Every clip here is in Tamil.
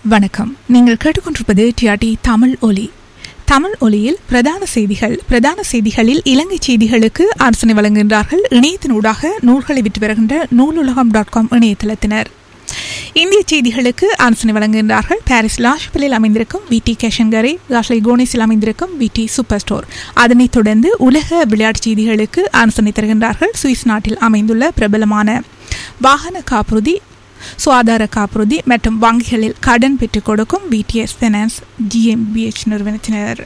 வணக்கம் நீங்கள் கேட்டுக்கொண்டிருப்பது டிஆர்டி தமிழ் ஒலி தமிழ் ஒலியில் பிரதான செய்திகள் பிரதான செய்திகளில் இலங்கை செய்திகளுக்கு அரசனை வழங்குகின்றார்கள் இணையத்தினூடாக நூல்களை விற்று வருகின்ற நூலுலகம் டாட் காம் இணையதளத்தினர் இந்திய செய்திகளுக்கு அரசனை வழங்குகின்றார்கள் பாரிஸ் லாஷ்பலில் அமைந்திருக்கும் வி டி கேஷன்கரை காஷ்லை கோனிஸில் அமைந்திருக்கும் வி டி சூப்பர் ஸ்டோர் அதனைத் தொடர்ந்து உலக விளையாட்டு செய்திகளுக்கு அரசனை தருகின்றார்கள் சுவிஸ் நாட்டில் அமைந்துள்ள பிரபலமான வாகன காப்புறுதி சுகாதார காப்புறுதி மற்றும் வங்கிகளில் கடன் பெற்றுக் கொடுக்கும் பிடிஎஸ் ஃபைனான்ஸ் ஜிஎம்பிஎச் நிறுவனத்தினர்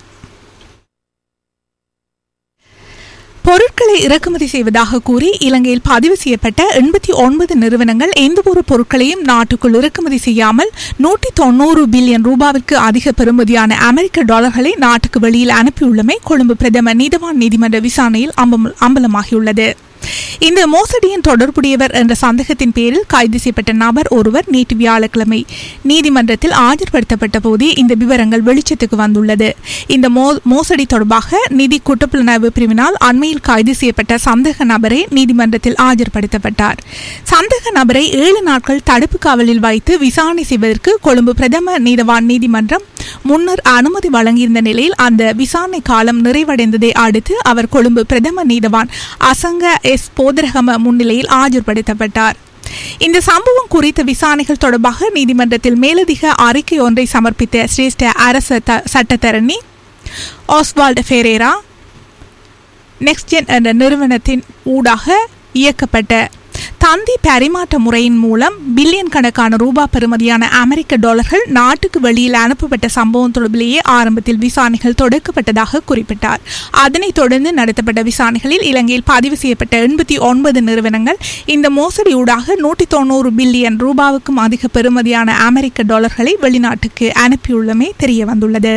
பொருட்களை இறக்குமதி செய்வதாக கூறி இலங்கையில் பதிவு செய்யப்பட்ட எண்பத்தி ஒன்பது நிறுவனங்கள் எந்தவொரு பொருட்களையும் நாட்டுக்குள் இறக்குமதி செய்யாமல் நூற்றி தொண்ணூறு பில்லியன் ரூபாவிற்கு அதிக பெறுமதியான அமெரிக்க டாலர்களை நாட்டுக்கு வெளியில் அனுப்பியுள்ளமை கொழும்பு பிரதம நீதவான் நீதிமன்ற விசாரணையில் அம்பம்- அம்பலமாகியுள்ளது இந்த மோசடியின் தொடர்புடையவர் என்ற சந்தேகத்தின் பேரில் கைது செய்யப்பட்ட நபர் ஒருவர் நேற்று வியாழக்கிழமை நீதிமன்றத்தில் ஆஜர்படுத்தப்பட்ட போதே இந்த விவரங்கள் வெளிச்சத்துக்கு வந்துள்ளது இந்த மோ- மோசடி தொடர்பாக நிதி குற்றப்புலனாய்வு பிரிவினால் அண்மையில் கைது செய்யப்பட்ட சந்தேக நபரை நீதிமன்றத்தில் ஆஜர்படுத்தப்பட்டார் சந்தேக நபரை ஏழு நாட்கள் தடுப்பு காவலில் வைத்து விசாரணை செய்வதற்கு கொழும்பு பிரதம நீதவான் நீதிமன்றம் முன்னர் அனுமதி வழங்கியிருந்த நிலையில் அந்த விசாரணை காலம் நிறைவடைந்ததை அடுத்து அவர் கொழும்பு பிரதம நீதவான் அசங்க எஸ் போதரகம முன்னிலையில் ஆஜர்படுத்தப்பட்டார் இந்த சம்பவம் குறித்த விசாரணைகள் தொடர்பாக நீதிமன்றத்தில் மேலதிக அறிக்கை ஒன்றை சமர்ப்பித்த சிரேஷ்ட அரச த- சட்டத்தரணி ஆஸ்வால்ட் ஃபெரேரா நெக்ஸ்ட்ஜென் என்ற நிறுவனத்தின் ஊடாக இயக்கப்பட்ட தந்தி பரிமாற்ற முறையின் மூலம் பில்லியன் கணக்கான ரூபா பெறுமதியான அமெரிக்க டாலர்கள் நாட்டுக்கு வெளியில் அனுப்பப்பட்ட சம்பவம் தொடர்பிலேயே ஆரம்பத்தில் விசாரணைகள் தொடக்கப்பட்டதாக குறிப்பிட்டார் அதனைத் தொடர்ந்து நடத்தப்பட்ட விசாரணைகளில் இலங்கையில் பதிவு செய்யப்பட்ட எண்பத்தி ஒன்பது நிறுவனங்கள் இந்த மோசடியூடாக நூற்றி தொண்ணூறு பில்லியன் ரூபாவுக்கும் அதிக பெறுமதியான அமெரிக்க டாலர்களை வெளிநாட்டுக்கு அனுப்பியுள்ளமை தெரிய வந்துள்ளது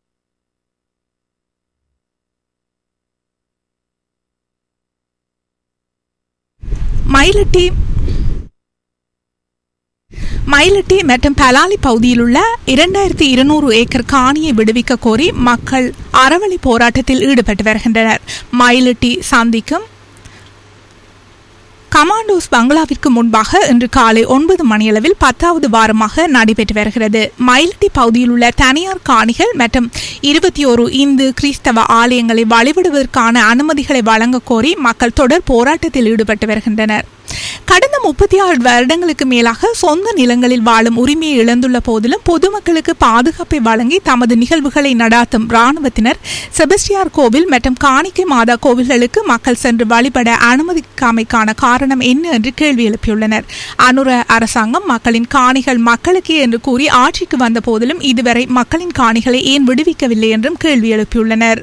மயிலட்டி மயிலட்டி மற்றும் பலாலி பகுதியில் உள்ள இரண்டாயிரத்தி இருநூறு ஏக்கர் காணியை விடுவிக்க கோரி மக்கள் அறவழி போராட்டத்தில் ஈடுபட்டு வருகின்றனர் மயிலட்டி சந்திக்கும் கமாண்டோஸ் பங்களாவிற்கு முன்பாக இன்று காலை ஒன்பது மணியளவில் பத்தாவது வாரமாக நடைபெற்று வருகிறது மயிலட்டி பகுதியில் உள்ள தனியார் காணிகள் மற்றும் இருபத்தி ஒரு இந்து கிறிஸ்தவ ஆலயங்களை வழிபடுவதற்கான அனுமதிகளை வழங்க கோரி மக்கள் தொடர் போராட்டத்தில் ஈடுபட்டு வருகின்றனர் கடந்த முப்பத்தி ஆறு வருடங்களுக்கு மேலாக சொந்த நிலங்களில் வாழும் உரிமையை இழந்துள்ள போதிலும் பொதுமக்களுக்கு பாதுகாப்பை வழங்கி தமது நிகழ்வுகளை நடாத்தும் இராணுவத்தினர் செபஸ்டியார் கோவில் மற்றும் காணிக்கை மாதா கோவில்களுக்கு மக்கள் சென்று வழிபட அனுமதிக்காமைக்கான காரணம் என்ன என்று கேள்வி எழுப்பியுள்ளனர் அனுர அரசாங்கம் மக்களின் காணிகள் மக்களுக்கே என்று கூறி ஆட்சிக்கு வந்த போதிலும் இதுவரை மக்களின் காணிகளை ஏன் விடுவிக்கவில்லை என்றும் கேள்வி எழுப்பியுள்ளனர்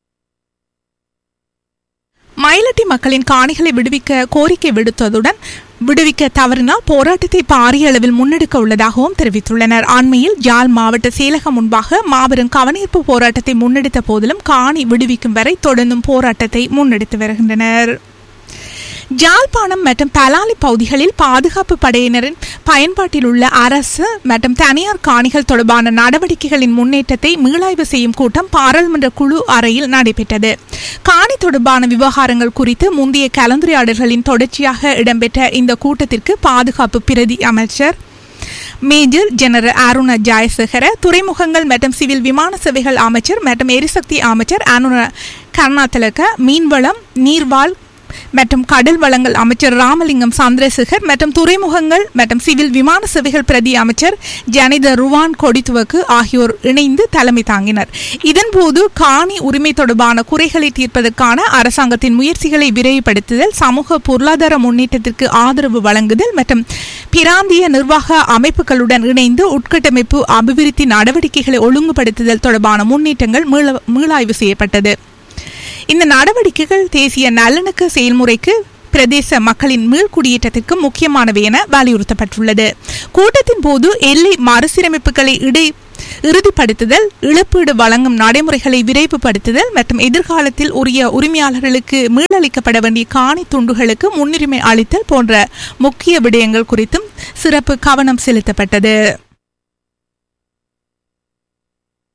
மயிலட்டி மக்களின் காணிகளை விடுவிக்க கோரிக்கை விடுத்ததுடன் விடுவிக்க தவறினால் போராட்டத்தை பாரிய அளவில் முன்னெடுக்க உள்ளதாகவும் தெரிவித்துள்ளனர் அண்மையில் ஜாழ் மாவட்ட செயலகம் முன்பாக மாபெரும் கவனீர்ப்பு போராட்டத்தை முன்னெடுத்த போதிலும் காணி விடுவிக்கும் வரை தொடர்ந்தும் போராட்டத்தை முன்னெடுத்து வருகின்றனர் ஜாழ்ப்பாணம் மற்றும் பலாலி பகுதிகளில் பாதுகாப்பு படையினரின் பயன்பாட்டில் உள்ள அரசு மற்றும் தனியார் காணிகள் தொடர்பான நடவடிக்கைகளின் முன்னேற்றத்தை மீளாய்வு செய்யும் கூட்டம் பாராளுமன்ற குழு அறையில் நடைபெற்றது காணி தொடர்பான விவகாரங்கள் குறித்து முந்தைய கலந்துரையாடல்களின் தொடர்ச்சியாக இடம்பெற்ற இந்த கூட்டத்திற்கு பாதுகாப்பு பிரதி அமைச்சர் மேஜர் ஜெனரல் அருண ஜெயசேகர துறைமுகங்கள் மற்றும் சிவில் விமான சேவைகள் அமைச்சர் மற்றும் எரிசக்தி அமைச்சர் அருண கருணாதிலக மீன்வளம் நீர்வாழ் மற்றும் கடல் வளங்கள் அமைச்சர் ராமலிங்கம் சந்திரசேகர் மற்றும் துறைமுகங்கள் மற்றும் சிவில் விமான சேவைகள் பிரதி அமைச்சர் ஜனித ருவான் கொடித்துவக்கு ஆகியோர் இணைந்து தலைமை தாங்கினர் இதன்போது காணி உரிமை தொடர்பான குறைகளை தீர்ப்பதற்கான அரசாங்கத்தின் முயற்சிகளை விரைவுபடுத்துதல் சமூக பொருளாதார முன்னேற்றத்திற்கு ஆதரவு வழங்குதல் மற்றும் பிராந்திய நிர்வாக அமைப்புகளுடன் இணைந்து உட்கட்டமைப்பு அபிவிருத்தி நடவடிக்கைகளை ஒழுங்குபடுத்துதல் தொடர்பான முன்னேற்றங்கள் மீள- மீளாய்வு செய்யப்பட்டது இந்த நடவடிக்கைகள் தேசிய நல்லிணக்க செயல்முறைக்கு பிரதேச மக்களின் மீள்குடியேற்றத்திற்கு முக்கியமானவை என வலியுறுத்தப்பட்டுள்ளது கூட்டத்தின் போது எல்லை மறுசீரமைப்புகளை இடை இறுதிப்படுத்துதல் இழப்பீடு வழங்கும் நடைமுறைகளை விரைவுபடுத்துதல் மற்றும் எதிர்காலத்தில் உரிய உரிமையாளர்களுக்கு மீளளிக்கப்பட வேண்டிய காணி துண்டுகளுக்கு முன்னுரிமை அளித்தல் போன்ற முக்கிய விடயங்கள் குறித்தும் சிறப்பு கவனம் செலுத்தப்பட்டது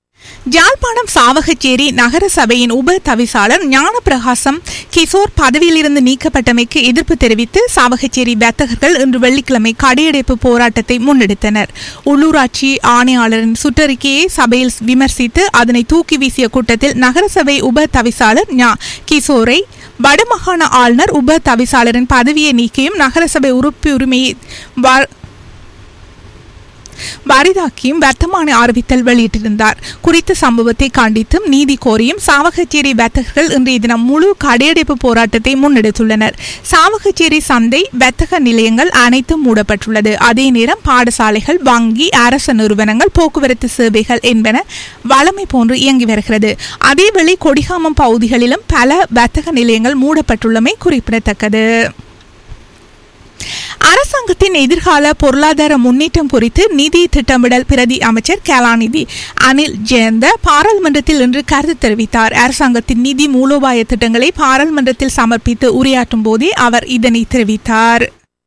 யாழ்ப்பாணம் சாவகச்சேரி நகர சபையின் உப தவிசாளர் ஞானப்பிரகாசம் கிஷோர் பதவியிலிருந்து நீக்கப்பட்டமைக்கு எதிர்ப்பு தெரிவித்து சாவகச்சேரி வர்த்தகர்கள் இன்று வெள்ளிக்கிழமை கடையடைப்பு போராட்டத்தை முன்னெடுத்தனர் உள்ளூராட்சி ஆணையாளரின் சுற்றறிக்கையை சபையில் விமர்சித்து அதனை தூக்கி வீசிய கூட்டத்தில் நகரசபை உப தவிசாளர் ஞா கிஷோரை வடமாகாண ஆளுநர் உப தவிசாளரின் பதவியை நீக்கியும் நகரசபை உறுப்பு உரிமையை வ- வரிதாக்கியும் வர்த்தமானி அறிவித்தல் வெளியிட்டிருந்தார் குறித்த சம்பவத்தை கண்டித்தும் நீதி கோரியும் சாவகச்சேரி வர்த்தகர்கள் இன்றைய தினம் முழு கடையடைப்பு போராட்டத்தை முன்னெடுத்துள்ளனர் சாவகச்சேரி சந்தை வர்த்தக நிலையங்கள் அனைத்தும் மூடப்பட்டுள்ளது அதே நேரம் பாடசாலைகள் வங்கி அரசு நிறுவனங்கள் போக்குவரத்து சேவைகள் என்பன வளமை போன்று இயங்கி வருகிறது அதேவேளை கொடிகாமம் பகுதிகளிலும் பல வர்த்தக நிலையங்கள் மூடப்பட்டுள்ளமை குறிப்பிடத்தக்கது அரசாங்கத்தின் எதிர்கால பொருளாதார முன்னேற்றம் குறித்து நிதி திட்டமிடல் பிரதி அமைச்சர் கலாநிதி அனில் ஜெயந்த பாராளுமன்றத்தில் இன்று கருத்து தெரிவித்தார் அரசாங்கத்தின் நிதி மூலோபாய திட்டங்களை பாராளுமன்றத்தில் சமர்ப்பித்து உரையாற்றும் போதே அவர் இதனை தெரிவித்தார்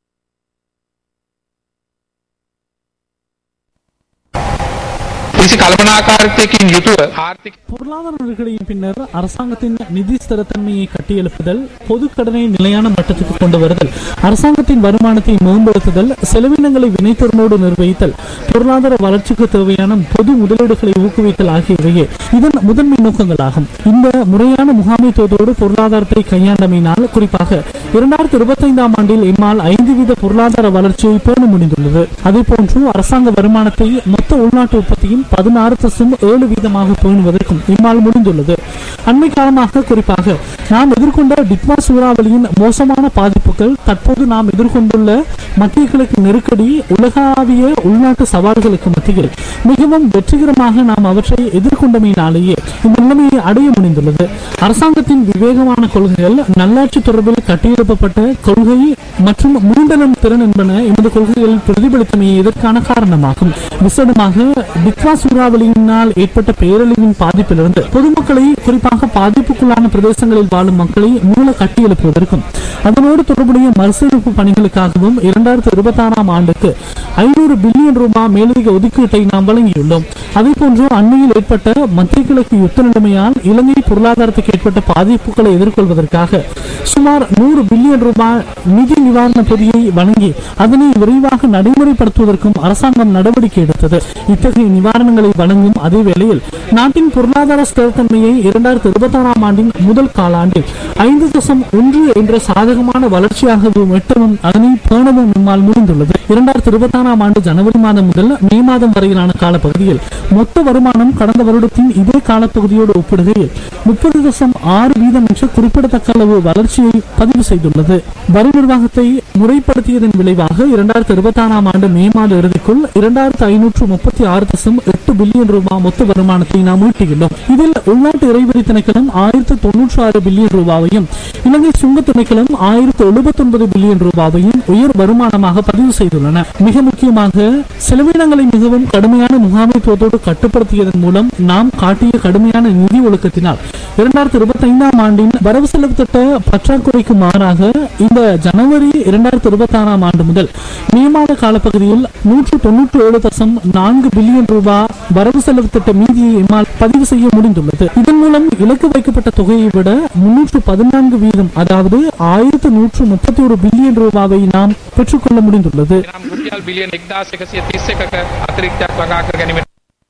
කිසි කල්පනාකාරත්වයකින් යුතුව ආර්ථික பொருளாதார நெருக்கடியின் பின்னர் அரசாங்கத்தின் நிதி ஸ்திரத்தன்மையை கட்டியெழுப்புதல் பொது கடனை நிலையான மட்டத்துக்கு கொண்டு வருதல் அரசாங்கத்தின் வருமானத்தை மேம்படுத்துதல் செலவினங்களை வினைத்திறனோடு நிர்வகித்தல் பொருளாதார வளர்ச்சிக்கு தேவையான பொது முதலீடுகளை ஊக்குவித்தல் ஆகியவையே இதன் முதன்மை நோக்கங்களாகும் இந்த முறையான முகாமைத்துவத்தோடு பொருளாதாரத்தை கையாண்டமையினால் குறிப்பாக இரண்டாயிரத்தி இருபத்தைந்தாம் ஆண்டில் எம்மால் ஐந்து வீத பொருளாதார வளர்ச்சியை பேண முடிந்துள்ளது அதேபோன்று அரசாங்க வருமானத்தை மொத்த உள்நாட்டு உற்பத்தியின் பதினாறு தசம் ஏழு வீதமாக பேணுவதற்கும் இம்மால் முடிந்துள்ளது அண்மை காலமாக குறிப்பாக நாம் எதிர்கொண்ட டிட்மா சூறாவளியின் மோசமான பாதிப்புகள் தற்போது நாம் எதிர்கொண்டுள்ள மத்திய கிழக்கு நெருக்கடி உலகாவிய உள்நாட்டு சவால்களுக்கு மத்தியில் மிகவும் வெற்றிகரமாக நாம் அவற்றை எதிர்கொண்டமையினாலேயே இந்த நிலைமையை அடைய முடிந்துள்ளது அரசாங்கத்தின் விவேகமான கொள்கைகள் நல்லாட்சி தொடர்பில் கட்டியெழுப்பப்பட்ட கொள்கை மற்றும் மூண்டலம் திறன் என்பன எமது கொள்கைகளில் பிரதிபலித்தமையே இதற்கான காரணமாகும் விசேடமாக டிக்வா சூறாவளியினால் ஏற்பட்ட பேரழிவின் பாதிப்பிலிருந்து பொதுமக்களை குறிப்பாக பாதிப்புக்குள்ளான பிரதேசங்களில் வாழும் மக்களை மூல கட்டியெழுப்புவதற்கும் அதனோடு தொடர்புடைய மறுசீரமைப்பு பணிகளுக்காகவும் இரண்டாயிரத்தி இருபத்தி ஆறாம் ஆண்டுக்கு ஐநூறு பில்லியன் ரூபாய் மேலதிக ஒதுக்கீட்டை நாம் வழங்கியுள்ளோம் அதேபோன்று அண்மையில் ஏற்பட்ட மத்திய கிழக்கு யுத்த நிலைமையால் இலங்கை பொருளாதாரத்துக்கு ஏற்பட்ட பாதிப்புகளை எதிர்கொள்வதற்காக சுமார் நூறு பில்லியன் ரூபாய் நிதி நிவாரண பொதியை வழங்கி அதனை விரைவாக நடைமுறைப்படுத்துவதற்கும் அரசாங்கம் நடவடிக்கை எடுத்தது இத்தகைய நிவாரணங்களை வழங்கும் அதே வேளையில் நாட்டின் பொருளாதார ஸ்திரத்தன்மையை இரண்டாயிரத்தி இருபத்தி ஆறாம் ஆண்டின் முதல் காலாண்டில் ஐந்து தசம் ஒன்று என்ற சாதகமான வளர்ச்சியாகவும் எட்டவும் அதனை பேணவும் நம்மால் முடிந்துள்ளது இரண்டாயிரத்தி இருபத்தி ஆறாம் ஆண்டு ஜனவரி மாதம் முதல் மே மாதம் வரையிலான காலப்பகுதியில் மொத்த வருமானம் கடந்த வருடத்தின் இதே காலப்பகுதியோடு ஒப்பிடுகையில் முப்பது தசம் ஆறு வீதம் என்ற குறிப்பிடத்தக்க அளவு வளர்ச்சியை பதிவு செய்துள்ளது வரி நிர்வாகத்தை முறைப்படுத்தியதன் விளைவாக இரண்டாயிரத்தி இருபத்தி ஆறாம் ஆண்டு மே மாத இறுதிக்குள் இரண்டாயிரத்து ஐநூற்று முப்பத்தி ஆறு தசம் எட்டு பில்லியன் ரூபாய் மொத்த வருமானத்தை நாம் ஈட்டியுள்ளோம் இதில் உள்நாட்டு இறைவரி திணைக்களம் ஆயிரத்து தொன்னூற்றி ஆறு பில்லியன் ரூபாவையும் இலங்கை சுங்க திணைக்களம் ஆயிரத்து எழுபத்தி ஒன்பது பில்லியன் ரூபாவையும் உயர் வருமானமாக பதிவு செய்துள்ளன மிக முக்கியமாக செலவினங்களை மிகவும் கடுமையான முகாமைத்துவத்தோடு கட்டுப்படுத்தியதன் மூலம் நாம் காட்டிய கடுமையான நிதி ஒழுக்கத்தினால் இரண்டாயிரத்தி இருபத்தி ஐந்தாம் ஆண்டின் வரவு செலவு திட்ட பற்றாக்குறைக்கு மாறாக இந்த ஜனவரி இரண்டாயிரத்தி இருபத்தி ஆறாம் ஆண்டு முதல் மே மாத காலப்பகுதியில் நூற்று தொன்னூற்று ஏழு தசம் நான்கு பில்லியன் ரூபாய் வரவு செலவு திட்ட மீதியை எம்மால் பதிவு செய்ய முடிந்துள்ளது இதன் மூலம் இலக்கு வைக்கப்பட்ட தொகையை விட முன்னூற்று பதினான்கு வீதம் அதாவது ஆயிரத்து நூற்று முப்பத்தி ஒரு பில்லியன் ரூபாவை நாம் பெற்றுக்கொள்ள முடிந்துள்ளது නම් රුපියල් බිලියන එක්දාස් එකසිය තිස්ස එකක අතිරික්තයක් වගා කර ගැනීමට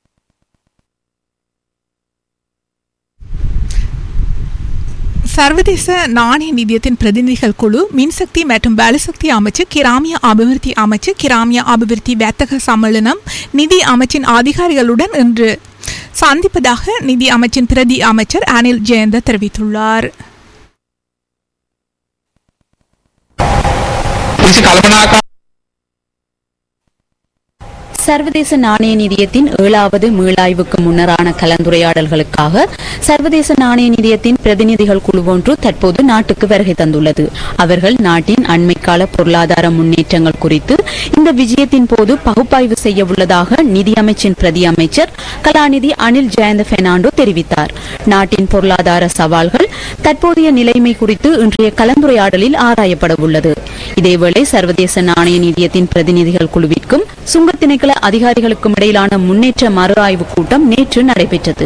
சர்வதேச நாணய நிதியத்தின் பிரதிநிதிகள் குழு மின்சக்தி மற்றும் பலசக்தி அமைச்சு கிராமிய அபிவிருத்தி அமைச்சு கிராமிய அபிவிருத்தி வர்த்தக சம்மேளனம் நிதி அமைச்சின் அதிகாரிகளுடன் இன்று சந்திப்பதாக நிதி அமைச்சின் பிரதி அமைச்சர் அனில் ஜெயந்த தெரிவித்துள்ளார் කිසි කල්පනාකා சர்வதேச நாணய நிதியத்தின் ஏழாவது மீளாய்வுக்கு முன்னரான கலந்துரையாடல்களுக்காக சர்வதேச நாணய நிதியத்தின் பிரதிநிதிகள் குழு ஒன்று தற்போது நாட்டுக்கு வருகை தந்துள்ளது அவர்கள் நாட்டின் அண்மைக்கால பொருளாதார முன்னேற்றங்கள் குறித்து இந்த விஜயத்தின் போது பகுப்பாய்வு செய்ய உள்ளதாக நிதியமைச்சின் பிரதி அமைச்சர் கலாநிதி அனில் ஜெயந்த பெர்னாண்டோ தெரிவித்தார் நாட்டின் பொருளாதார சவால்கள் தற்போதைய நிலைமை குறித்து இன்றைய கலந்துரையாடலில் ஆராயப்பட உள்ளது இதேவேளை சர்வதேச நாணய நிதியத்தின் பிரதிநிதிகள் குழுவிற்கும் சுங்க திணைக்கள பல அதிகாரிகளுக்கும் இடையிலான முன்னேற்ற மறுஆய்வு கூட்டம் நேற்று நடைபெற்றது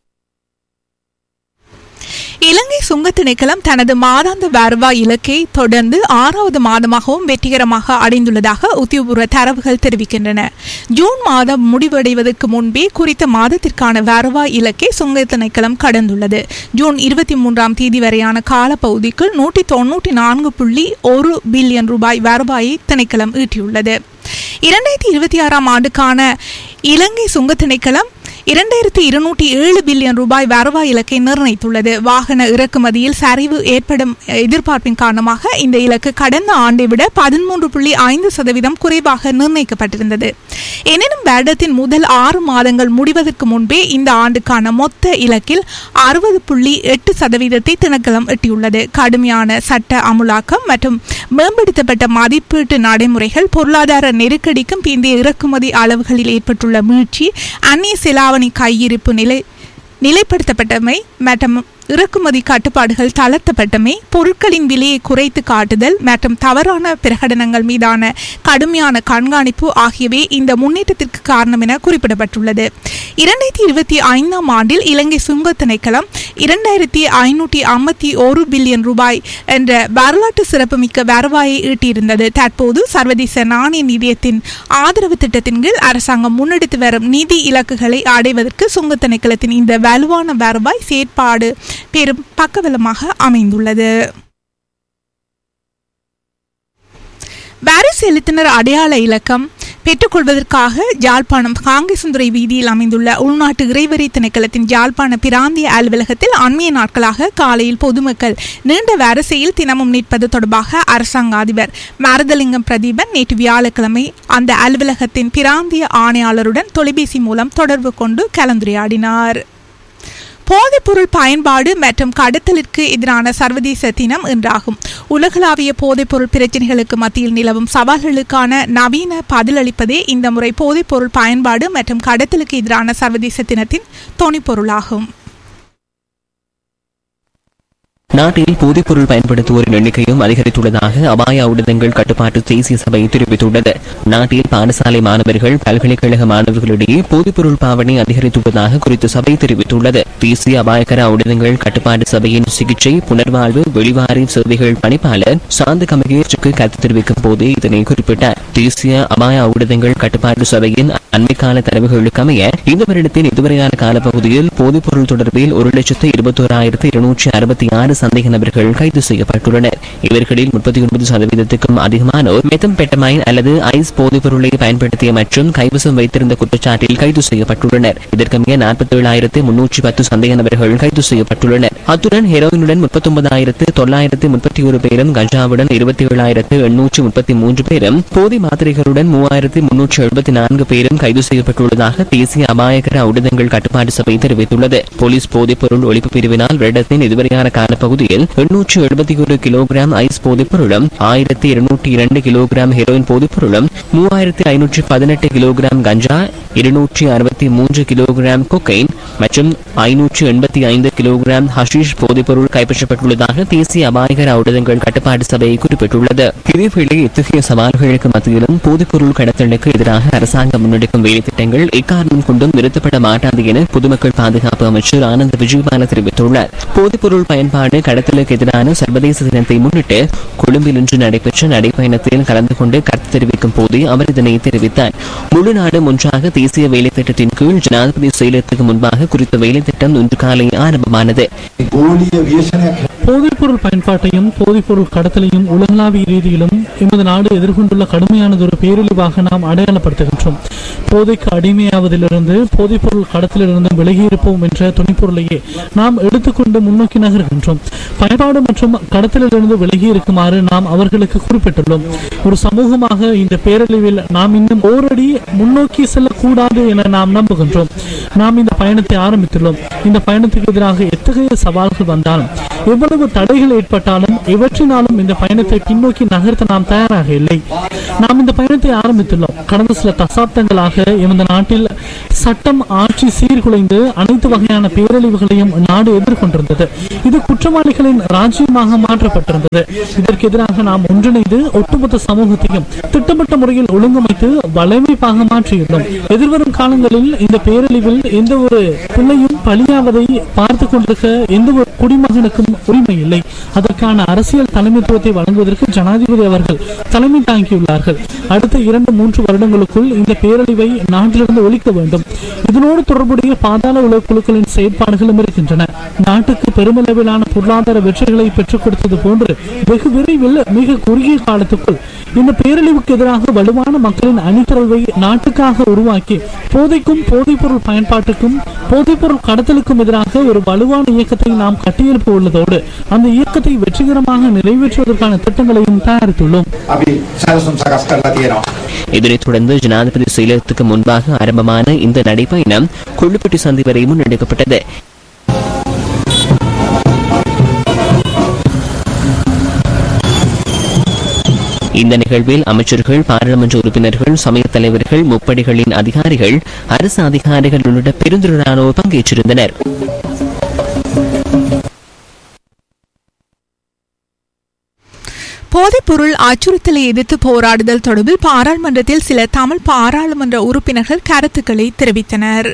இலங்கை சுங்க திணைக்களம் தனது மாதாந்த வருவாய் இலக்கை தொடர்ந்து ஆறாவது மாதமாகவும் வெற்றிகரமாக அடைந்துள்ளதாக உத்தியோகபூர்வ தரவுகள் தெரிவிக்கின்றன ஜூன் மாதம் முடிவடைவதற்கு முன்பே குறித்த மாதத்திற்கான வருவாய் இலக்கை சுங்க திணைக்களம் கடந்துள்ளது ஜூன் இருபத்தி மூன்றாம் தேதி வரையான காலப்பகுதிக்குள் நூற்றி தொன்னூற்றி நான்கு புள்ளி ஒரு பில்லியன் ரூபாய் வருவாயை திணைக்களம் ஈட்டியுள்ளது இரண்டாயிரத்தி இருபத்தி ஆறாம் ஆண்டுக்கான இலங்கை சுங்க திணைக்களம் இரண்டாயிரத்தி இருநூற்றி ஏழு பில்லியன் ரூபாய் வருவாய் இலக்கை நிர்ணயித்துள்ளது வாகன இறக்குமதியில் சரிவு ஏற்படும் எதிர்பார்ப்பின் காரணமாக இந்த இலக்கு கடந்த ஆண்டை விட பதிமூன்று புள்ளி ஐந்து சதவீதம் குறைவாக நிர்ணயிக்கப்பட்டிருந்தது எனினும் வருடத்தின் முதல் ஆறு மாதங்கள் முடிவதற்கு முன்பே இந்த ஆண்டுக்கான மொத்த இலக்கில் அறுபது புள்ளி எட்டு சதவீதத்தை திணைக்களம் எட்டியுள்ளது கடுமையான சட்ட அமுலாக்கம் மற்றும் மேம்படுத்தப்பட்ட மதிப்பீட்டு நடைமுறைகள் பொருளாதார நெருக்கடிக்கும் பிந்தைய இறக்குமதி அளவுகளில் ஏற்பட்டுள்ள மீழ்ச்சி அந்நிய செலாவணி கையிருப்பு நிலை நிலைப்படுத்தப்பட்டமை மற்றும் இறக்குமதி கட்டுப்பாடுகள் தளர்த்தப்பட்டமை பொருட்களின் விலையை குறைத்து காட்டுதல் மற்றும் தவறான பிரகடனங்கள் மீதான கடுமையான கண்காணிப்பு ஆகியவை இந்த முன்னேற்றத்திற்கு காரணம் என குறிப்பிடப்பட்டுள்ளது இரண்டாயிரத்தி இருபத்தி ஐந்தாம் ஆண்டில் இலங்கை சுங்க திணைக்களம் இரண்டாயிரத்தி ஐநூற்றி ஐம்பத்தி ஒரு பில்லியன் ரூபாய் என்ற வரலாற்று சிறப்புமிக்க வருவாயை ஈட்டியிருந்தது தற்போது சர்வதேச நாணய நிதியத்தின் ஆதரவு திட்டத்தின் கீழ் அரசாங்கம் முன்னெடுத்து வரும் நிதி இலக்குகளை அடைவதற்கு சுங்க திணைக்களத்தின் இந்த வலுவான வருவாய் செயற்பாடு பெரும் பக்கபலமாக அமைந்துள்ளது வரி செலுத்தினர் அடையாள இலக்கம் பெற்றுக்கொள்வதற்காக ஜாழ்ப்பாணம் காங்கேசந்துறை வீதியில் அமைந்துள்ள உள்நாட்டு இறைவரி திணைக்களத்தின் ஜாழ்ப்பாண பிராந்திய அலுவலகத்தில் அண்மைய நாட்களாக காலையில் பொதுமக்கள் நீண்ட வரிசையில் தினமும் நிற்பது தொடர்பாக அரசாங்க அதிபர் மருதலிங்கம் பிரதீபன் நேற்று வியாழக்கிழமை அந்த அலுவலகத்தின் பிராந்திய ஆணையாளருடன் தொலைபேசி மூலம் தொடர்பு கொண்டு கலந்துரையாடினார் போதைப்பொருள் பயன்பாடு மற்றும் கடத்தலிற்கு எதிரான சர்வதேச தினம் என்றாகும் உலகளாவிய போதைப்பொருள் பிரச்சினைகளுக்கு மத்தியில் நிலவும் சவால்களுக்கான நவீன பதிலளிப்பதே இந்த முறை போதைப்பொருள் பயன்பாடு மற்றும் கடத்தலுக்கு எதிரான சர்வதேச தினத்தின் தொனிப்பொருளாகும் நாட்டில் போதைப்பொருள் பயன்படுத்துவோரின் எண்ணிக்கையும் அதிகரித்துள்ளதாக அபாய ஊடகங்கள் கட்டுப்பாட்டு தேசிய சபை தெரிவித்துள்ளது நாட்டில் பாடசாலை மாணவர்கள் பல்கலைக்கழக மாணவர்களிடையே போதைப்பொருள் பாவனை அதிகரித்துள்ளதாக குறித்த சபை தெரிவித்துள்ளது தேசிய அபாயகர ஊடகங்கள் கட்டுப்பாட்டு சபையின் சிகிச்சை புனர்வாழ்வு வெளிவாரி சேவைகள் பணிப்பாளர் சாந்த கமகேஷுக்கு கருத்து தெரிவிக்கும் போதே இதனை குறிப்பிட்டார் தேசிய அபாய ஊடகங்கள் கட்டுப்பாட்டு சபையின் அண்மைக்கால தரவுகளுக்கு அமைய இந்த வருடத்தின் இதுவரையான காலப்பகுதியில் போதைப்பொருள் தொடர்பில் ஒரு லட்சத்து இருபத்தோராயிரத்து இருநூற்றி அறுபத்தி ஆறு சந்தேக நபர்கள் கைது செய்யப்பட்டுள்ளனர் இவர்களில் முப்பத்தி ஒன்பது சதவீதத்துக்கும் அதிகமானோர் மெத்தம்பெட்டமைன் அல்லது ஐஸ் போதைப் பொருளை பயன்படுத்திய மற்றும் கைவசம் வைத்திருந்த குற்றச்சாட்டில் கைது செய்யப்பட்டுள்ளனர் இதற்கமைய நாற்பத்தி ஏழாயிரத்து முன்னூற்றி பத்து சந்தேக நபர்கள் கைது செய்யப்பட்டுள்ளனர் அத்துடன் ஹெரோயினுடன் முப்பத்தி ஒன்பதாயிரத்து தொள்ளாயிரத்து முப்பத்தி ஒரு பேரும் கஞ்சாவுடன் இருபத்தி ஏழாயிரத்து எண்ணூற்று முப்பத்தி மூன்று பேரும் போதை மாத்திரைகளுடன் மூவாயிரத்து முன்னூற்று எழுபத்தி நான்கு பேரும் கைது செய்யப்பட்டுள்ளதாக தேசிய அபாயகர ஊடகங்கள் கட்டுப்பாட்டு சபை தெரிவித்துள்ளது போலீஸ் போதைப் பொருள் ஒழிப்பு பிரிவினால் வருடத்தின் இதுவரையான காலப்பகுதியில் எண்ணூற்று எழுபத்தி ஒரு கிலோகிராம் ஐஸ் போதைப் பொருளும் ஆயிரத்தி இருநூற்றி இரண்டு கிலோகிராம் ஹெரோயின் போதைப் பொருளும் மூவாயிரத்தி ஐநூற்றி பதினெட்டு கிலோகிராம் கஞ்சா இருநூற்றி அறுபத்தி மூன்று கிலோகிராம் கொக்கைன் மற்றும் ஐநூற்று எண்பத்தி ஐந்து கிலோகிராம் ஹஷீஷ் போதைப்பொருள் கைப்பற்றப்பட்டுள்ளதாக தேசிய அபாயகர ஊடகங்கள் கட்டுப்பாட்டு சபை குறிப்பிட்டுள்ளது இதேவேளை இத்தகைய சவால்களுக்கு மத்தியிலும் போதைப்பொருள் கடத்தலுக்கு எதிராக அரசாங்கம் முன்னெடுக்கும் வேலை திட்டங்கள் எக்காரணம் கொண்டும் நிறுத்தப்பட மாட்டாது என பொதுமக்கள் பாதுகாப்பு அமைச்சர் ஆனந்த் விஜயபால தெரிவித்துள்ளார் போதைப்பொருள் பயன்பாடு கடத்தலுக்கு எதிரான சர்வதேச தினத்தை முன்னிட்டு கொழும்பில் இன்று நடைபெற்ற நடைப்பயணத்தில் கலந்து கொண்டு கருத்து தெரிவிக்கும் போதே அவர் இதனை தெரிவித்தார் முழு நாடும் ஒன்றாக தேசிய வேலை திட்டத்தின் கீழ் ஜனாதிபதி செயலகத்துக்கு முன்பாக குறித்த வேலை திட்டம் இன்று காலை ஆரம்பமானது ගෝලිය ව්‍යසනයක් போதைப்பொருள் பயன்பாட்டையும் போதைப்பொருள் கடத்தலையும் உலகளாவிய ரீதியிலும் எமது நாடு எதிர்கொண்டுள்ள கடுமையானதொரு பேரழிவாக நாம் அடையாளப்படுத்துகின்றோம் போதைக்கு அடிமையாவதிலிருந்து போதைப்பொருள் கடத்தலிலிருந்து விலகியிருப்போம் என்ற துணிப்பொருளையே நாம் எடுத்துக்கொண்டு முன்னோக்கி நகர்கின்றோம் பயன்பாடு மற்றும் கடத்தலிலிருந்து விலகி இருக்குமாறு நாம் அவர்களுக்கு குறிப்பிட்டுள்ளோம் ஒரு சமூகமாக இந்த பேரழிவில் நாம் இன்னும் ஓரடி முன்னோக்கி செல்லக்கூடாது என நாம் நம்புகின்றோம் நாம் இந்த பயணத்தை ஆரம்பித்துள்ளோம் இந்த பயணத்துக்கு எதிராக எத்தகைய சவால்கள் வந்தாலும் எவ்வளவு தடைகள் ஏற்பட்டாலும் இவற்றினாலும் இந்த பயணத்தை பின்னோக்கி நகர்த்த நாம் தயாராக இல்லை நாம் இந்த பயணத்தை ஆரம்பித்துள்ளோம் கடந்த சில தசாப்தங்களாக எமது நாட்டில் சட்டம் ஆட்சி சீர்குலைந்து அனைத்து வகையான பேரழிவுகளையும் நாடு எதிர்கொண்டிருந்தது இது குற்றம் குற்றவாளிகளின் ராஜ்யமாக மாற்றப்பட்டிருந்தது இதற்கு எதிராக நாம் ஒன்றிணைந்து ஒட்டுமொத்த சமூகத்தையும் திட்டமிட்ட முறையில் ஒழுங்கமைத்து வலைமைப்பாக மாற்றியுள்ளோம் எதிர்வரும் காலங்களில் இந்த பேரழிவில் எந்த ஒரு பிள்ளையும் பலியாவதை பார்த்து கொண்டிருக்க எந்த ஒரு குடிமகனுக்கும் உரிமை இல்லை அதற்கான அரசியல் தலைமைத்துவத்தை வழங்குவதற்கு ஜனாதிபதி அவர்கள் தலைமை தாங்கியுள்ளார்கள் அடுத்த இரண்டு மூன்று வருடங்களுக்குள் இந்த பேரழிவை நாட்டிலிருந்து ஒழிக்க வேண்டும் இதனோடு தொடர்புடைய பாதாள உலக குழுக்களின் செயற்பாடுகளும் இருக்கின்றன நாட்டுக்கு பெருமளவிலான பொருளாதார வெற்றிகளை பெற்றுக் கொடுத்தது போன்று வெகு விரைவில் மிக குறுகிய காலத்துக்குள் இந்த பேரழிவுக்கு எதிராக வலுவான மக்களின் அணிதிரள்வை நாட்டுக்காக உருவாக்கி போதைக்கும் போதைப்பொருள் பயன்பாட்டுக்கும் போதைப்பொருள் கடத்தலுக்கும் எதிராக ஒரு வலுவான இயக்கத்தை நாம் கட்டியெழுப்ப உள்ளதோடு அந்த இயக்கத்தை வெற்றிகரமாக நிறைவேற்றுவதற்கான திட்டங்களையும் தயாரித்துள்ளோம் අපි සැලසුම් සකස් කරලා තියෙනවා. இதனைத் தொடர்ந்து ஜனாதிபதி செயலகத்துக்கு முன்பாக ஆரம்பமான இந்த நடைபயணம் கொள்ளுப்பட்டி சந்தி வரை முன்னெடுக்கப்பட்டது இந்த நிகழ்வில் அமைச்சர்கள் பாராளுமன்ற உறுப்பினர்கள் சமய தலைவர்கள் முப்படைகளின் அதிகாரிகள் அரசு அதிகாரிகள் உள்ளிட்ட பெருந்திரளானோர் பங்கேற்றிருந்தனர் போதைப்பொருள் அச்சுறுத்தலை எதிர்த்து போராடுதல் தொடர்பில் பாராளுமன்றத்தில் சில தமிழ் பாராளுமன்ற உறுப்பினர்கள் கருத்துக்களை தெரிவித்தனர்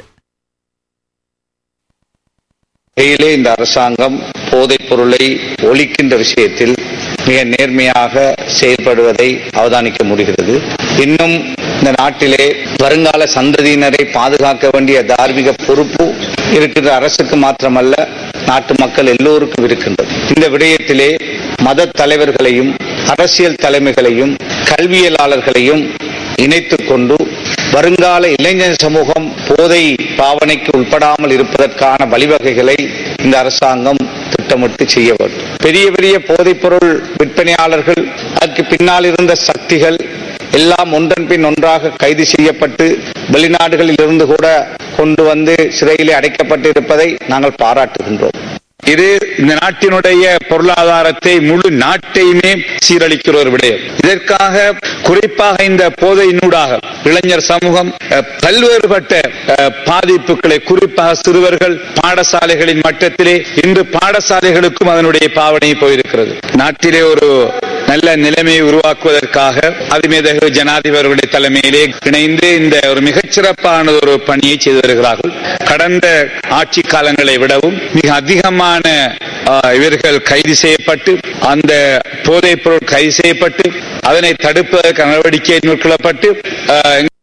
வகையிலே இந்த அரசாங்கம் போதைப் பொருளை ஒழிக்கின்ற விஷயத்தில் மிக நேர்மையாக செயல்படுவதை அவதானிக்க முடிகிறது இன்னும் இந்த நாட்டிலே வருங்கால சந்ததியினரை பாதுகாக்க வேண்டிய தார்மீக பொறுப்பு இருக்கின்ற அரசுக்கு மாத்திரமல்ல நாட்டு மக்கள் எல்லோருக்கும் இருக்கின்றது இந்த விடயத்திலே மத தலைவர்களையும் அரசியல் தலைமைகளையும் கல்வியலாளர்களையும் இணைத்துக் கொண்டு வருங்கால இளைஞர் சமூகம் போதை பாவனைக்கு உட்படாமல் இருப்பதற்கான வழிவகைகளை இந்த அரசாங்கம் திட்டமிட்டு செய்ய வேண்டும் பெரிய பெரிய போதைப்பொருள் விற்பனையாளர்கள் அதற்கு பின்னால் இருந்த சக்திகள் எல்லாம் ஒன்றன் பின் ஒன்றாக கைது செய்யப்பட்டு வெளிநாடுகளில் இருந்து கூட கொண்டு வந்து சிறையிலே அடைக்கப்பட்டு இருப்பதை நாங்கள் பாராட்டுகின்றோம் இது இந்த நாட்டினுடைய பொருளாதாரத்தை முழு நாட்டையுமே சீரழிக்கிற ஒரு விடயம் இதற்காக குறிப்பாக இந்த போதையினூடாக இளைஞர் சமூகம் அஹ், பல்வேறுபட்ட அஹ், பாதிப்புகளை குறிப்பாக சிறுவர்கள் பாடசாலைகளின் மட்டத்திலே இன்று பாடசாலைகளுக்கும் அதனுடைய பாவனை போயிருக்கிறது நாட்டிலே ஒரு நல்ல நிலைமையை உருவாக்குவதற்காக அதிமேதகு ஜனாதிபதிகளுடைய தலைமையிலே இணைந்து இந்த ஒரு மிகச்சிறப்பான ஒரு பணியை செய்து வருகிறார்கள் கடந்த ஆட்சி காலங்களை விடவும் மிக அதிகமான ஆ, இவர்கள் கைது செய்யப்பட்டு அந்த போதைப் பொருள் கைது செய்யப்பட்டு அதனை தடுப்பதற்கு நடவடிக்கை மேற்கொள்ளப்பட்டு ஆ,